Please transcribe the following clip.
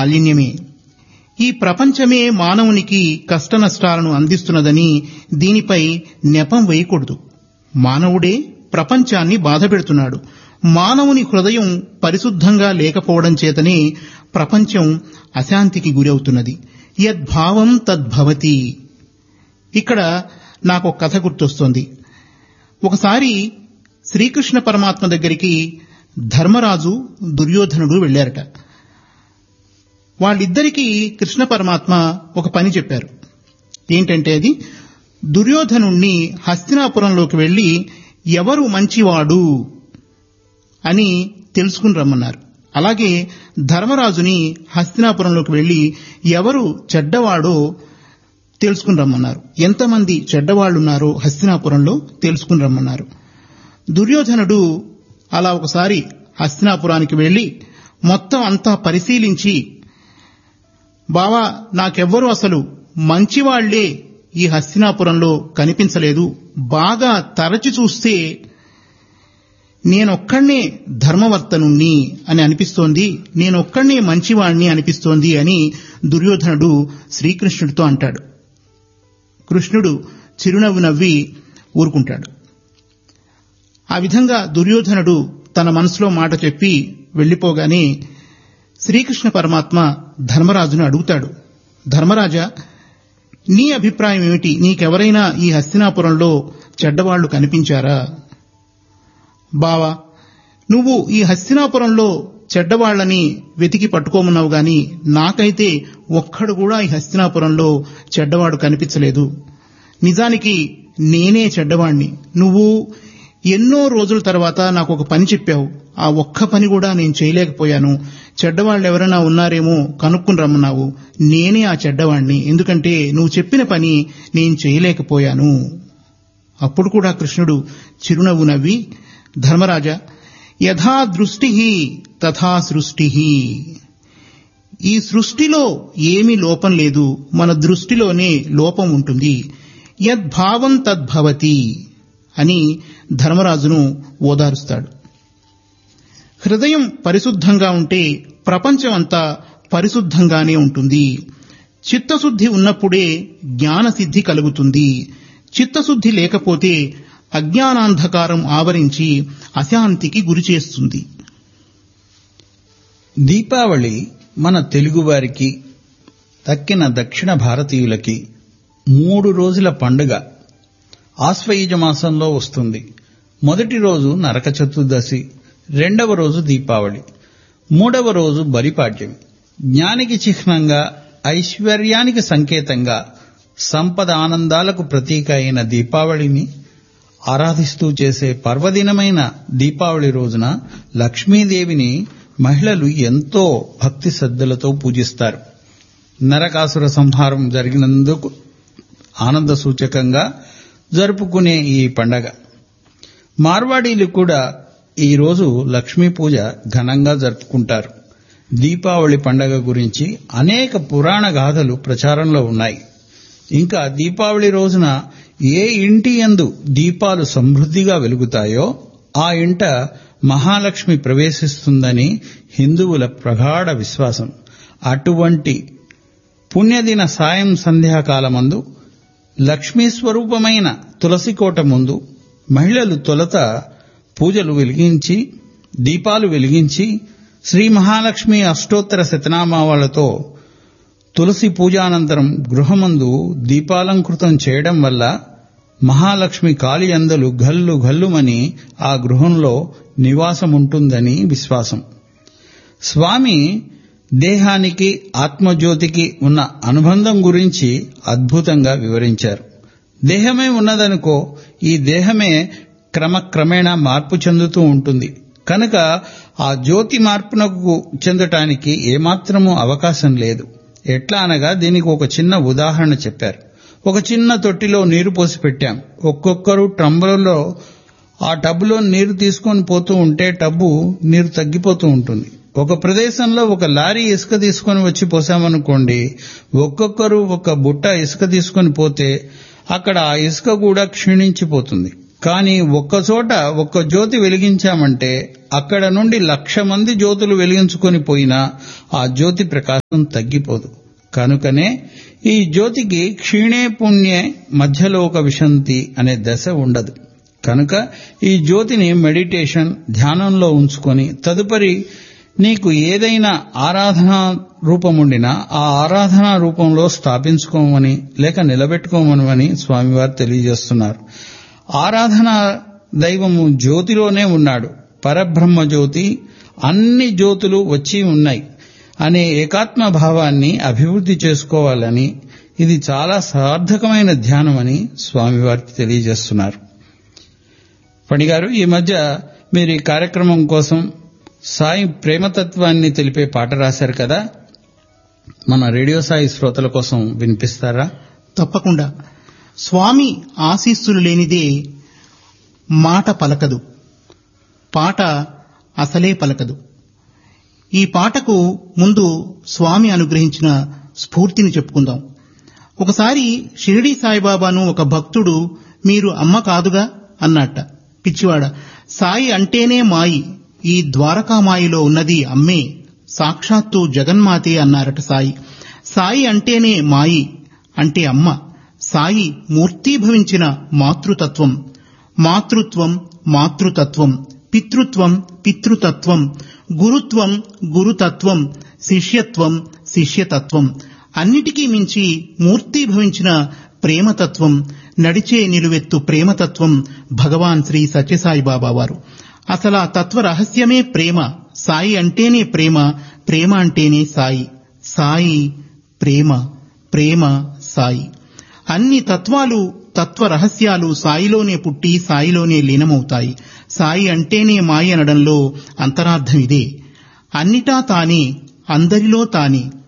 మాలిన్యమే ఈ ప్రపంచమే మానవునికి కష్టనష్టాలను అందిస్తున్నదని దీనిపై నెపం వేయకూడదు మానవుడే ప్రపంచాన్ని బాధపెడుతున్నాడు మానవుని హృదయం పరిశుద్ధంగా లేకపోవడం చేతనే ప్రపంచం అశాంతికి గురవుతున్నది యద్భావం తద్భవతి ఇక్కడ నాకు ఒక కథ గుర్తొస్తోంది ఒకసారి శ్రీకృష్ణ పరమాత్మ దగ్గరికి ధర్మరాజు దుర్యోధనుడు వెళ్లారట వాళ్ళిద్దరికీ కృష్ణ పరమాత్మ ఒక పని చెప్పారు ఏంటంటే అది దుర్యోధనుణ్ణి హస్తినాపురంలోకి వెళ్లి ఎవరు మంచివాడు అని తెలుసుకుని రమ్మన్నారు అలాగే ధర్మరాజుని హస్తినాపురంలోకి వెళ్లి ఎవరు చెడ్డవాడో తెలుసుకుని రమ్మన్నారు ఎంతమంది చెడ్డవాళ్లున్నారో హస్తినాపురంలో తెలుసుకుని రమ్మన్నారు దుర్యోధనుడు అలా ఒకసారి హస్తినాపురానికి వెళ్లి మొత్తం అంతా పరిశీలించి బావా నాకెవ్వరూ అసలు మంచివాళ్లే ఈ హస్తినాపురంలో కనిపించలేదు బాగా తరచి చూస్తే నేనొక్కడే ధర్మవర్తనుణ్ణి అని అనిపిస్తోంది నేనొక్కడే మంచివాణ్ణి అనిపిస్తోంది అని దుర్యోధనుడు శ్రీకృష్ణుడితో అంటాడు కృష్ణుడు చిరునవ్వు నవ్వి ఊరుకుంటాడు ఆ విధంగా దుర్యోధనుడు తన మనసులో మాట చెప్పి వెళ్లిపోగానే శ్రీకృష్ణ పరమాత్మ ధర్మరాజును అడుగుతాడు ధర్మరాజా నీ అభిప్రాయం ఏమిటి నీకెవరైనా ఈ హస్తినాపురంలో చెడ్డవాళ్లు కనిపించారా బావా నువ్వు ఈ హస్తినాపురంలో చెడ్డవాళ్లని వెతికి పట్టుకోమన్నావు గాని నాకైతే ఒక్కడు కూడా ఈ హస్తినాపురంలో చెడ్డవాడు కనిపించలేదు నిజానికి నేనే చెడ్డవాణ్ణి నువ్వు ఎన్నో రోజుల తర్వాత నాకు ఒక పని చెప్పావు ఆ ఒక్క పని కూడా నేను చేయలేకపోయాను చెడ్డవాళ్ళు ఎవరైనా ఉన్నారేమో కనుక్కుని రమ్మన్నావు నేనే ఆ చెడ్డవాణ్ణి ఎందుకంటే నువ్వు చెప్పిన పని నేను చేయలేకపోయాను అప్పుడు కూడా కృష్ణుడు చిరునవ్వు నవ్వి ధర్మరాజా యథా దృష్టి తథా సృష్టి ఈ సృష్టిలో ఏమీ లోపం లేదు మన దృష్టిలోనే లోపం ఉంటుంది యద్భావం తద్భవతి అని ధర్మరాజును ఓదారుస్తాడు హృదయం పరిశుద్ధంగా ఉంటే ప్రపంచం అంతా పరిశుద్ధంగానే ఉంటుంది చిత్తశుద్ధి ఉన్నప్పుడే జ్ఞానసిద్ధి కలుగుతుంది చిత్తశుద్ధి లేకపోతే అజ్ఞానాంధకారం ఆవరించి అశాంతికి గురిచేస్తుంది దీపావళి మన తెలుగువారికి తక్కిన దక్షిణ భారతీయులకి మూడు రోజుల పండుగ ఆశ్వయుజ మాసంలో వస్తుంది మొదటి రోజు నరక చతుర్దశి రెండవ రోజు దీపావళి మూడవ రోజు బలిపాడ్యం జ్ఞానికి చిహ్నంగా ఐశ్వర్యానికి సంకేతంగా సంపద ఆనందాలకు ప్రతీక అయిన దీపావళిని ఆరాధిస్తూ చేసే పర్వదినమైన దీపావళి రోజున లక్ష్మీదేవిని మహిళలు ఎంతో భక్తి శ్రద్ధలతో పూజిస్తారు నరకాసుర సంహారం జరిగినందుకు ఆనంద సూచకంగా జరుపుకునే ఈ పండగ మార్వాడీలు కూడా ఈ రోజు లక్ష్మీ పూజ ఘనంగా జరుపుకుంటారు దీపావళి పండగ గురించి అనేక పురాణ గాథలు ప్రచారంలో ఉన్నాయి ఇంకా దీపావళి రోజున ఏ ఇంటి యందు దీపాలు సమృద్ధిగా వెలుగుతాయో ఆ ఇంట మహాలక్ష్మి ప్రవేశిస్తుందని హిందువుల ప్రగాఢ విశ్వాసం అటువంటి పుణ్యదిన సాయం సంధ్యాకాలమందు లక్ష్మీ స్వరూపమైన తులసికోట ముందు మహిళలు తొలత పూజలు వెలిగించి దీపాలు వెలిగించి శ్రీ మహాలక్ష్మి అష్టోత్తర శతనామావళతో తులసి పూజానంతరం గృహమందు దీపాలంకృతం చేయడం వల్ల మహాలక్ష్మి కాలి అందలు గల్లు గల్లుమని ఆ గృహంలో నివాసముంటుందని విశ్వాసం స్వామి దేహానికి ఆత్మజ్యోతికి ఉన్న అనుబంధం గురించి అద్భుతంగా వివరించారు దేహమే ఉన్నదనుకో ఈ దేహమే క్రమక్రమేణా మార్పు చెందుతూ ఉంటుంది కనుక ఆ జ్యోతి మార్పునకు చెందటానికి ఏమాత్రమూ అవకాశం లేదు ఎట్లా అనగా దీనికి ఒక చిన్న ఉదాహరణ చెప్పారు ఒక చిన్న తొట్టిలో నీరు పోసి పెట్టాం ఒక్కొక్కరు ట్రంబులలో ఆ టబ్బులో నీరు తీసుకొని పోతూ ఉంటే టబ్బు నీరు తగ్గిపోతూ ఉంటుంది ఒక ప్రదేశంలో ఒక లారీ ఇసుక తీసుకొని వచ్చి పోసామనుకోండి ఒక్కొక్కరు ఒక బుట్ట ఇసుక తీసుకొని పోతే అక్కడ ఆ ఇసుక కూడా క్షీణించిపోతుంది కానీ ఒక్క చోట ఒక్క జ్యోతి వెలిగించామంటే అక్కడ నుండి లక్ష మంది జ్యోతులు వెలిగించుకొని పోయినా ఆ జ్యోతి ప్రకాశం తగ్గిపోదు కనుకనే ఈ జ్యోతికి క్షీణే పుణ్యే మధ్యలోక విశంతి అనే దశ ఉండదు కనుక ఈ జ్యోతిని మెడిటేషన్ ధ్యానంలో ఉంచుకొని తదుపరి నీకు ఏదైనా ఆరాధనా రూపముండినా ఆ ఆరాధనా రూపంలో స్థాపించుకోమని లేక నిలబెట్టుకోమని స్వామివారు తెలియజేస్తున్నారు ఆరాధన దైవము జ్యోతిలోనే ఉన్నాడు పరబ్రహ్మ జ్యోతి అన్ని జ్యోతులు వచ్చి ఉన్నాయి అనే ఏకాత్మ భావాన్ని అభివృద్ధి చేసుకోవాలని ఇది చాలా సార్థకమైన ధ్యానమని స్వామివారి తెలియజేస్తున్నారు పణిగారు ఈ మధ్య మీరు ఈ కార్యక్రమం కోసం సాయి ప్రేమతత్వాన్ని తెలిపే పాట రాశారు కదా మన రేడియో సాయి శ్రోతల కోసం వినిపిస్తారా తప్పకుండా స్వామి ఆశీస్సులు లేనిదే మాట పలకదు పాట అసలే పలకదు ఈ పాటకు ముందు స్వామి అనుగ్రహించిన స్ఫూర్తిని చెప్పుకుందాం ఒకసారి షిరిడి సాయిబాబాను ఒక భక్తుడు మీరు అమ్మ కాదుగా అన్నట్ట పిచ్చివాడ సాయి అంటేనే మాయి ఈ ద్వారకామాయిలో ఉన్నది అమ్మే సాక్షాత్తు జగన్మాతే అన్నారట సాయి సాయి అంటేనే మాయి అంటే అమ్మ సాయి మూర్తీభవించిన మాతృతత్వం మాతృత్వం మాతృతత్వం పితృత్వం పితృతత్వం గురుత్వం గురుతత్వం శిష్యత్వం శిష్యతత్వం అన్నిటికీ మించి మూర్తీభవించిన ప్రేమతత్వం నడిచే నిలువెత్తు ప్రేమతత్వం భగవాన్ శ్రీ సత్యసాయి బాబా వారు అసలు ఆ తత్వ రహస్యమే ప్రేమ సాయి అంటేనే ప్రేమ ప్రేమ అంటేనే సాయి సాయి ప్రేమ ప్రేమ సాయి అన్ని తత్వాలు తత్వ రహస్యాలు సాయిలోనే పుట్టి సాయిలోనే లీనమవుతాయి సాయి అంటేనే మాయ అనడంలో అంతరార్థం ఇదే అన్నిటా తానే అందరిలో తానే